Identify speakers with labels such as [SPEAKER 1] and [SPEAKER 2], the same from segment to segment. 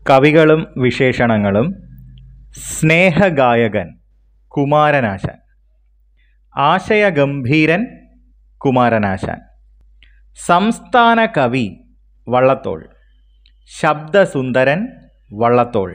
[SPEAKER 1] കവികളും വിശേഷണങ്ങളും സ്നേഹഗായകൻ കുമാരനാശാൻ ആശയഗംഭീരൻ കുമാരനാശാൻ സംസ്ഥാന കവി വള്ളത്തോൾ ശബ്ദസുന്ദരൻ വള്ളത്തോൾ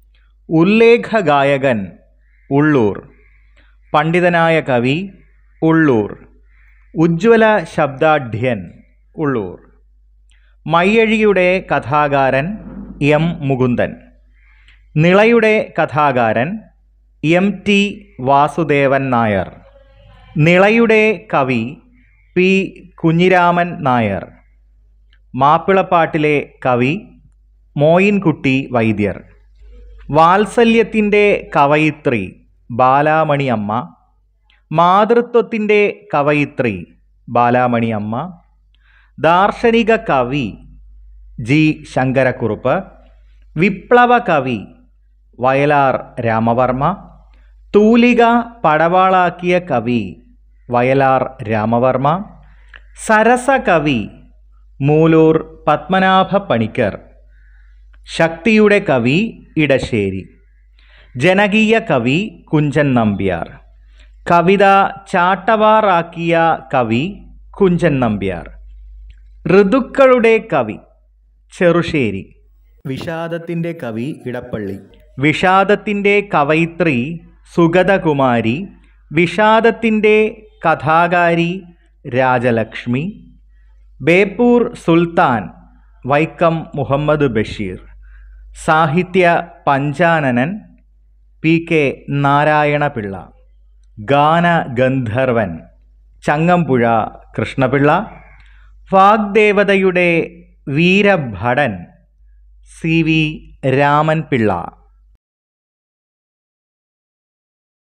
[SPEAKER 1] ഉല്ലേഖഗായകൻ ഉള്ളൂർ പണ്ഡിതനായ കവി ഉള്ളൂർ ഉജ്ജ്വല ശബ്ദാഢ്യൻ ഉള്ളൂർ മയ്യഴിയുടെ കഥാകാരൻ എം മുകുന്ദൻ നിളയുടെ കഥാകാരൻ എം ടി വാസുദേവൻ നായർ നിളയുടെ കവി പി കുഞ്ഞിരാമൻ നായർ മാപ്പിളപ്പാട്ടിലെ കവി മോയിൻകുട്ടി വൈദ്യർ വാത്സല്യത്തിൻ്റെ കവയിത്രി ബാലാമണി അമ്മ മാതൃത്വത്തിൻ്റെ കവയിത്രി ബാലാമണി അമ്മ ദാർശനിക കവി ജി ശങ്കരക്കുറുപ്പ് വിപ്ലവ കവി വയലാർ രാമവർമ്മ തൂലിക പടവാളാക്കിയ കവി വയലാർ രാമവർമ്മ സരസകവി മൂലൂർ പത്മനാഭ പണിക്കർ ശക്തിയുടെ കവി ഇടശ്ശേരി ജനകീയ കവി കുഞ്ചൻ നമ്പ്യാർ കവിത ചാട്ടവാറാക്കിയ കവി കുഞ്ചൻ നമ്പ്യാർ ഋതുക്കളുടെ കവി ചെറുശ്ശേരി വിഷാദത്തിൻ്റെ കവി ഇടപ്പള്ളി വിഷാദത്തിൻ്റെ കവയിത്രി സുഗതകുമാരി വിഷാദത്തിൻ്റെ കഥാകാരി രാജലക്ഷ്മി ബേപ്പൂർ സുൽത്താൻ വൈക്കം മുഹമ്മദ് ബഷീർ സാഹിത്യ പഞ്ചാനനൻ പി കെ നാരായണപിള്ള ഗാനഗന്ധർവൻ ചങ്ങമ്പുഴ കൃഷ്ണപിള്ള വാഗ്ദേവതയുടെ വീരഭടൻ സി വി രാമൻ പിള്ള